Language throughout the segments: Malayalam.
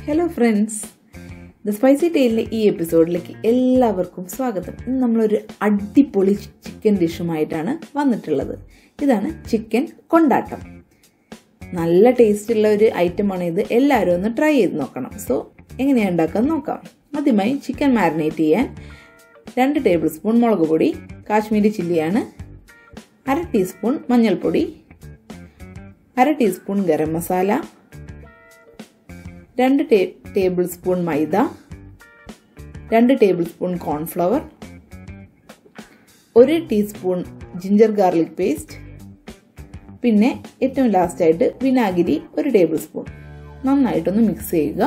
ഹലോ ഫ്രണ്ട്സ് ദ സ്പൈസി ടൈലിലെ ഈ എപ്പിസോഡിലേക്ക് എല്ലാവർക്കും സ്വാഗതം ഇന്ന് നമ്മളൊരു അടിപൊളി ചിക്കൻ ഡിഷുമായിട്ടാണ് വന്നിട്ടുള്ളത് ഇതാണ് ചിക്കൻ കൊണ്ടാട്ടം നല്ല ടേസ്റ്റുള്ള ഒരു ഐറ്റമാണ് ഇത് എല്ലാവരും ഒന്ന് ട്രൈ ചെയ്ത് നോക്കണം സോ എങ്ങനെയാണ് ഉണ്ടാക്കാൻ നോക്കാം ആദ്യമായി ചിക്കൻ മാരിനേറ്റ് ചെയ്യാൻ രണ്ട് ടേബിൾ സ്പൂൺ മുളക് പൊടി കാശ്മീരി ചില്ലിയാണ് അര ടീസ്പൂൺ മഞ്ഞൾപ്പൊടി അര ടീസ്പൂൺ ഗരം മസാല രണ്ട് ടേബിൾ സ്പൂൺ മൈദ രണ്ട് ടേബിൾ സ്പൂൺ കോൺഫ്ലവർ ഒരു ടീസ്പൂൺ ജിഞ്ചർ ഗാർലിക് പേസ്റ്റ് പിന്നെ ഏറ്റവും ലാസ്റ്റായിട്ട് വിനാഗിരി ഒരു ടേബിൾ സ്പൂൺ നന്നായിട്ടൊന്ന് മിക്സ് ചെയ്യുക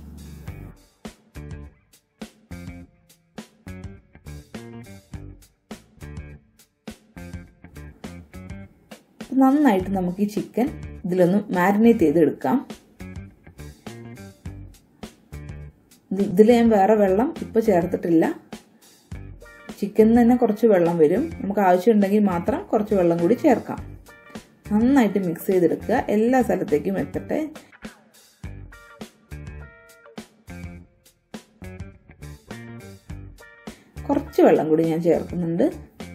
നന്നായിട്ട് നമുക്ക് ഈ ചിക്കൻ ഇതിലൊന്ന് മാരിനേറ്റ് ചെയ്തെടുക്കാം ഇതിൽ ഞാൻ വേറെ വെള്ളം ഇപ്പോൾ ചേർത്തിട്ടില്ല ചിക്കനിൽ തന്നെ കുറച്ച് വെള്ളം വരും നമുക്ക് ആവശ്യമുണ്ടെങ്കിൽ മാത്രം കുറച്ച് വെള്ളം കൂടി ചേർക്കാം നന്നായിട്ട് മിക്സ് ചെയ്തെടുക്കുക എല്ലാ സ്ഥലത്തേക്കും എത്തട്ടെ കുറച്ച് വെള്ളം കൂടി ഞാൻ ചേർക്കുന്നുണ്ട്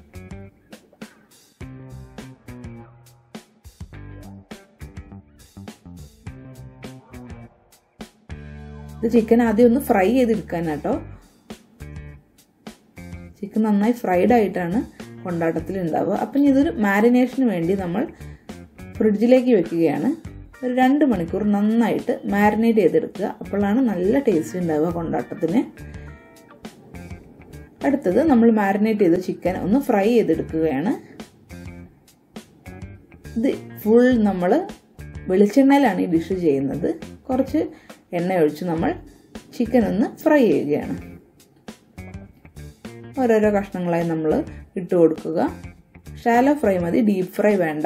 ഇത് ചിക്കൻ ആദ്യം ഒന്ന് ഫ്രൈ ചെയ്തെടുക്കാൻ കേട്ടോ ചിക്കൻ നന്നായി ഫ്രൈഡ് ആയിട്ടാണ് കൊണ്ടാട്ടത്തിൽ ഉണ്ടാവുക അപ്പം ഇതൊരു മാരിനേഷന് വേണ്ടി നമ്മൾ ഫ്രിഡ്ജിലേക്ക് വെക്കുകയാണ് ഒരു രണ്ട് മണിക്കൂർ നന്നായിട്ട് മാരിനേറ്റ് ചെയ്തെടുക്കുക അപ്പോഴാണ് നല്ല ടേസ്റ്റ് ഉണ്ടാവുക കൊണ്ടാട്ടത്തിന് അടുത്തത് നമ്മൾ മാരിനേറ്റ് ചെയ്ത ചിക്കൻ ഒന്ന് ഫ്രൈ ചെയ്തെടുക്കുകയാണ് ഇത് ഫുൾ നമ്മൾ വെളിച്ചെണ്ണയിലാണ് ഈ ഡിഷ് ചെയ്യുന്നത് കുറച്ച് എണ്ണ ഒഴിച്ച് നമ്മൾ ചിക്കൻ ഒന്ന് ഫ്രൈ ചെയ്യുകയാണ് ഓരോരോ കഷ്ണങ്ങളായി നമ്മൾ ഇട്ട് കൊടുക്കുക ഷാലോ ഫ്രൈ മതി ഡീപ്പ് ഫ്രൈ വേണ്ട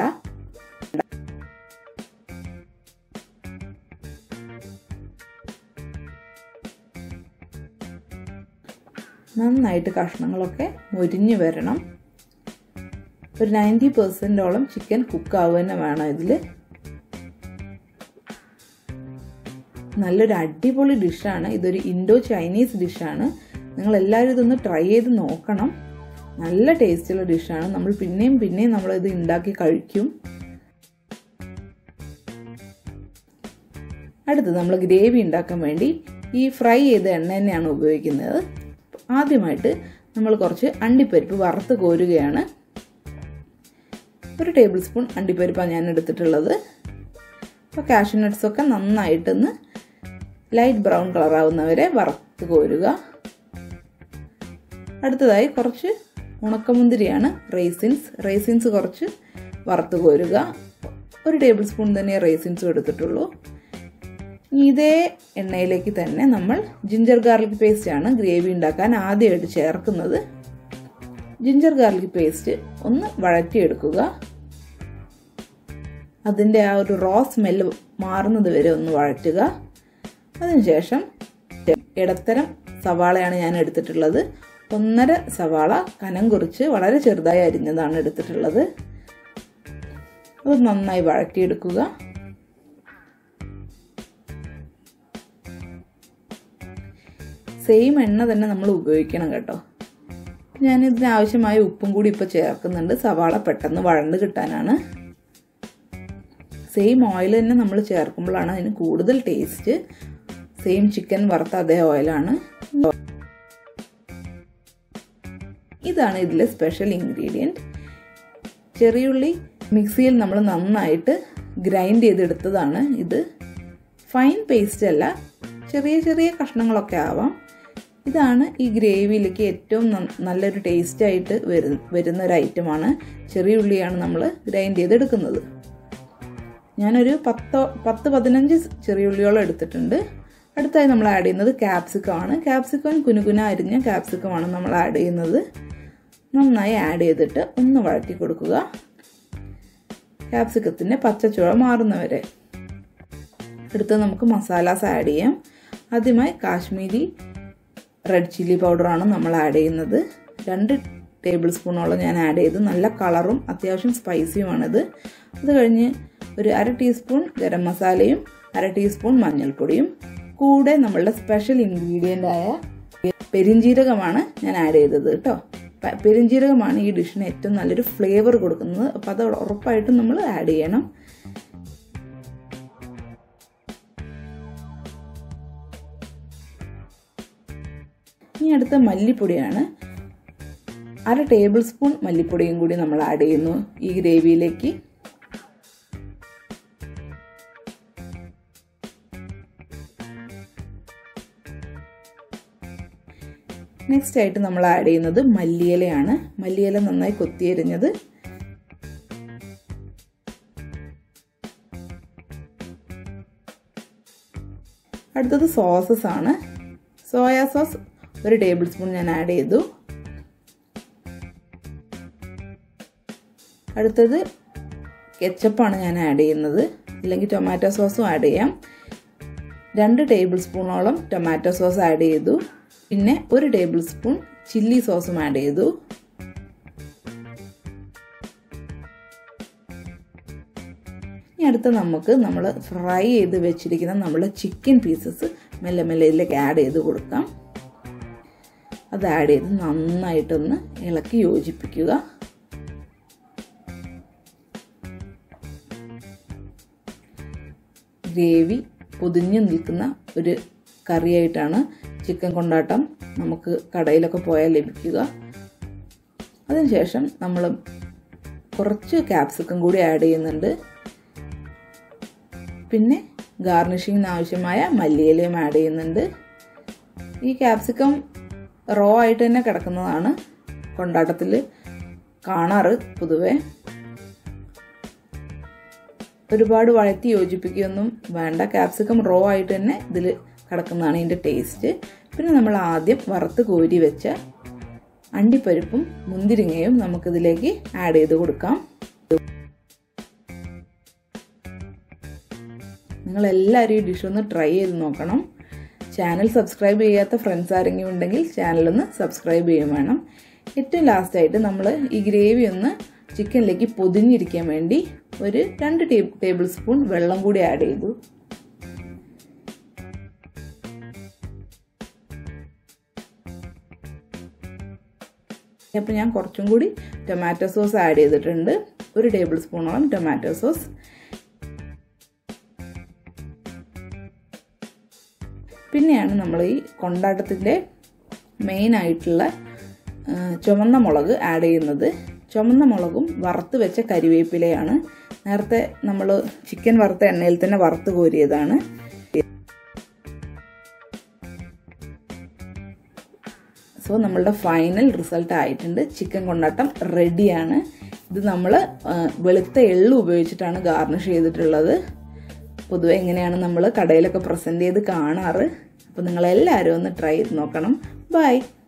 നന്നായിട്ട് കഷ്ണങ്ങളൊക്കെ മുരിഞ്ഞു വരണം ഒരു നയൻറ്റി പെർസെൻറ്റോളം ചിക്കൻ കുക്കാവുക തന്നെ വേണം ഇതിൽ നല്ലൊരു അടിപൊളി ഡിഷാണ് ഇതൊരു ഇൻഡോ ചൈനീസ് ഡിഷാണ് നിങ്ങൾ എല്ലാവരും ഇതൊന്ന് ട്രൈ ചെയ്ത് നോക്കണം നല്ല ടേസ്റ്റുള്ള ഡിഷാണ് നമ്മൾ പിന്നെയും പിന്നെയും നമ്മൾ ഇത് ഉണ്ടാക്കി കഴിക്കും അടുത്ത് നമ്മൾ ഗ്രേവി ഉണ്ടാക്കാൻ വേണ്ടി ഈ ഫ്രൈ ചെയ്ത എണ്ണ തന്നെയാണ് ഉപയോഗിക്കുന്നത് ആദ്യമായിട്ട് നമ്മൾ കുറച്ച് അണ്ടിപ്പരിപ്പ് വറുത്ത് കോരുകയാണ് ഒരു ടേബിൾ സ്പൂൺ അണ്ടിപ്പരിപ്പാണ് ഞാൻ എടുത്തിട്ടുള്ളത് അപ്പോൾ കാഷ്യൂ നട്ട്സൊക്കെ നന്നായിട്ടൊന്ന് ലൈറ്റ് ബ്രൗൺ കളറാവുന്നവരെ വറുത്ത് കോരുക അടുത്തതായി കുറച്ച് ഉണക്കമുന്തിരിയാണ് റേസിൻസ് റേസിൻസ് കുറച്ച് വറുത്ത് കോരുക ഒരു ടേബിൾ സ്പൂൺ തന്നെ റേസിൻസും എടുത്തിട്ടുള്ളൂ ഇതേ എണ്ണയിലേക്ക് തന്നെ നമ്മൾ ജിഞ്ചർ ഗാർലിക് പേസ്റ്റ് ആണ് ഗ്രേവി ഉണ്ടാക്കാൻ ആദ്യമായിട്ട് ചേർക്കുന്നത് ജിഞ്ചർ ഗാർലിക് പേസ്റ്റ് ഒന്ന് വഴറ്റിയെടുക്കുക അതിൻ്റെ ആ ഒരു റോ സ്മെല്ല് മാറുന്നത് വരെ ഒന്ന് വഴറ്റുക അതിനുശേഷം ഇടത്തരം സവാളയാണ് ഞാൻ എടുത്തിട്ടുള്ളത് ഒന്നര സവാള കനം കുറിച്ച് വളരെ ചെറുതായി അരിഞ്ഞതാണ് എടുത്തിട്ടുള്ളത് അത് നന്നായി വഴറ്റിയെടുക്കുക സെയിം എണ്ണ തന്നെ നമ്മൾ ഉപയോഗിക്കണം കേട്ടോ ഞാൻ ഇതിന് ആവശ്യമായ ഉപ്പും കൂടി ഇപ്പോൾ ചേർക്കുന്നുണ്ട് സവാള പെട്ടെന്ന് വഴണ്ട് കിട്ടാനാണ് സെയിം ഓയിൽ തന്നെ നമ്മൾ ചേർക്കുമ്പോഴാണ് അതിന് കൂടുതൽ ടേസ്റ്റ് സെയിം ചിക്കൻ വറുത്ത അതേ ഓയിലാണ് ഇതാണ് ഇതിലെ സ്പെഷ്യൽ ഇൻഗ്രീഡിയൻറ്റ് ചെറിയുള്ളി മിക്സിയിൽ നമ്മൾ നന്നായിട്ട് ഗ്രൈൻഡ് ചെയ്തെടുത്തതാണ് ഇത് ഫൈൻ പേസ്റ്റ് അല്ല ചെറിയ ചെറിയ കഷ്ണങ്ങളൊക്കെ ആവാം ഇതാണ് ഈ ഗ്രേവിയിലേക്ക് ഏറ്റവും നല്ലൊരു ടേസ്റ്റ് ആയിട്ട് വരുന്ന വരുന്ന ഒരു ഐറ്റമാണ് ചെറിയ ഉള്ളിയാണ് നമ്മൾ ഗ്രൈൻഡ് ചെയ്തെടുക്കുന്നത് ഞാനൊരു പത്തോ പത്ത് പതിനഞ്ച് ചെറിയ ഉള്ളിയോളം എടുത്തിട്ടുണ്ട് അടുത്തായി നമ്മൾ ആഡ് ചെയ്യുന്നത് ക്യാപ്സിക്കമാണ് ക്യാപ്സിക്കം കുനുകുന അരിഞ്ഞ ക്യാപ്സിക്കമാണ് നമ്മൾ ആഡ് ചെയ്യുന്നത് നന്നായി ആഡ് ചെയ്തിട്ട് ഒന്ന് വഴറ്റി കൊടുക്കുക ക്യാപ്സിക്കത്തിൻ്റെ പച്ചച്ചുവ മാറുന്നവരെ അടുത്ത് നമുക്ക് മസാലാസ് ആഡ് ചെയ്യാം ആദ്യമായി കാശ്മീരി റെഡ് ചില്ലി പൗഡറാണ് നമ്മൾ ആഡ് ചെയ്യുന്നത് രണ്ട് ടേബിൾ സ്പൂണോളം ഞാൻ ആഡ് ചെയ്തു നല്ല കളറും അത്യാവശ്യം സ്പൈസിയുമാണിത് അത് കഴിഞ്ഞ് ഒരു അര ടീസ്പൂൺ ഗരം മസാലയും അര ടീസ്പൂൺ മഞ്ഞൾപ്പൊടിയും കൂടെ നമ്മളുടെ സ്പെഷ്യൽ ഇൻഗ്രീഡിയൻ്റ് ആയ പെരിഞ്ജീരകമാണ് ഞാൻ ആഡ് ചെയ്തത് കേട്ടോ പെരിഞ്ജീരകമാണ് ഈ ഡിഷിന് ഏറ്റവും നല്ലൊരു ഫ്ലേവർ കൊടുക്കുന്നത് അപ്പം അത് ഉറപ്പായിട്ടും നമ്മൾ ആഡ് ചെയ്യണം ഇനി അടുത്ത മല്ലിപ്പൊടിയാണ് അര ടേബിൾ സ്പൂൺ മല്ലിപ്പൊടിയും കൂടി നമ്മൾ ആഡ് ചെയ്യുന്നു ഈ ഗ്രേവിയിലേക്ക് നെക്സ്റ്റ് ആയിട്ട് നമ്മൾ ആഡ് ചെയ്യുന്നത് മല്ലിയിലയാണ് മല്ലിയില നന്നായി കൊത്തിയരിഞ്ഞത് അടുത്തത് സോസസ് ആണ് സോയാ സോസ് ഒരു ടേബിൾ സ്പൂൺ ഞാൻ ആഡ് ചെയ്തു അടുത്തത് കെച്ചപ്പാണ് ഞാൻ ആഡ് ചെയ്യുന്നത് ഇല്ലെങ്കിൽ ടൊമാറ്റോ സോസും ആഡ് ചെയ്യാം രണ്ട് ടേബിൾ സ്പൂണോളം ടൊമാറ്റോ സോസ് ആഡ് ചെയ്തു പിന്നെ ഒരു ടേബിൾ സ്പൂൺ ചില്ലി സോസും ആഡ് ചെയ്തു ഇനി അടുത്ത് നമുക്ക് നമ്മൾ ഫ്രൈ ചെയ്ത് വെച്ചിരിക്കുന്ന നമ്മുടെ ചിക്കൻ പീസസ് മെല്ലെ മെല്ലെ ഇതിലേക്ക് ആഡ് ചെയ്ത് കൊടുക്കാം അത് ആഡ് ചെയ്ത് നന്നായിട്ടൊന്ന് ഇളക്കി യോജിപ്പിക്കുക ഗ്രേവി പൊതിഞ്ഞു നിൽക്കുന്ന ഒരു കറിയായിട്ടാണ് ചിക്കൻ കൊണ്ടാട്ടം നമുക്ക് കടയിലൊക്കെ പോയാൽ ലഭിക്കുക അതിനുശേഷം നമ്മൾ കുറച്ച് ക്യാപ്സിക്കം കൂടി ആഡ് ചെയ്യുന്നുണ്ട് പിന്നെ ഗാർണിഷിങ്ങിന് ആവശ്യമായ മല്ലിയിലയും ആഡ് ചെയ്യുന്നുണ്ട് ഈ ക്യാപ്സിക്കം റോ ആയിട്ട് തന്നെ കിടക്കുന്നതാണ് കൊണ്ടാട്ടത്തിൽ കാണാറ് പൊതുവെ ഒരുപാട് വഴറ്റി യോജിപ്പിക്കുകയൊന്നും വേണ്ട ക്യാപ്സിക്കം റോ ആയിട്ട് തന്നെ ഇതിൽ കിടക്കുന്നതാണ് ഇതിൻ്റെ ടേസ്റ്റ് പിന്നെ നമ്മൾ ആദ്യം വറുത്ത് കോരി വെച്ച അണ്ടിപ്പരിപ്പും മുന്തിരിങ്ങയും നമുക്കിതിലേക്ക് ആഡ് ചെയ്ത് കൊടുക്കാം നിങ്ങൾ എല്ലാവരും ഈ ഡിഷ് ഒന്ന് ട്രൈ ചെയ്ത് നോക്കണം ചാനൽ സബ്സ്ക്രൈബ് ചെയ്യാത്ത ഫ്രണ്ട്സ് ആരെങ്കിലും ഉണ്ടെങ്കിൽ ചാനലൊന്ന് സബ്സ്ക്രൈബ് ചെയ്യും വേണം ഏറ്റവും ലാസ്റ്റായിട്ട് നമ്മൾ ഈ ഗ്രേവി ഒന്ന് ചിക്കനിലേക്ക് പൊതിഞ്ഞിരിക്കാൻ വേണ്ടി ഒരു രണ്ട് ടേബിൾ സ്പൂൺ വെള്ളം കൂടി ആഡ് ചെയ്തു അപ്പോൾ ഞാൻ കുറച്ചും കൂടി ടൊമാറ്റോ സോസ് ആഡ് ചെയ്തിട്ടുണ്ട് ഒരു ടേബിൾ സ്പൂണോളം ടൊമാറ്റോ സോസ് പിന്നെയാണ് നമ്മൾ ഈ കൊണ്ടാട്ടത്തിൻ്റെ മെയിൻ ആയിട്ടുള്ള ചുവന്ന മുളക് ആഡ് ചെയ്യുന്നത് ചുവന്ന മുളകും വറുത്ത് വെച്ച കരിവേപ്പിലയാണ് നേരത്തെ നമ്മൾ ചിക്കൻ വറുത്ത എണ്ണയിൽ തന്നെ വറുത്ത് കോരിയതാണ് സോ നമ്മളുടെ ഫൈനൽ റിസൾട്ട് ആയിട്ടുണ്ട് ചിക്കൻ കൊണ്ടാട്ടം റെഡിയാണ് ഇത് നമ്മൾ വെളുത്ത എള്ള് ഉപയോഗിച്ചിട്ടാണ് ഗാർണിഷ് ചെയ്തിട്ടുള്ളത് പൊതുവെ എങ്ങനെയാണ് നമ്മൾ കടയിലൊക്കെ പ്രസൻറ്റ് ചെയ്ത് കാണാറ് അപ്പോൾ നിങ്ങളെല്ലാവരും ഒന്ന് ട്രൈ ചെയ്ത് നോക്കണം ബൈ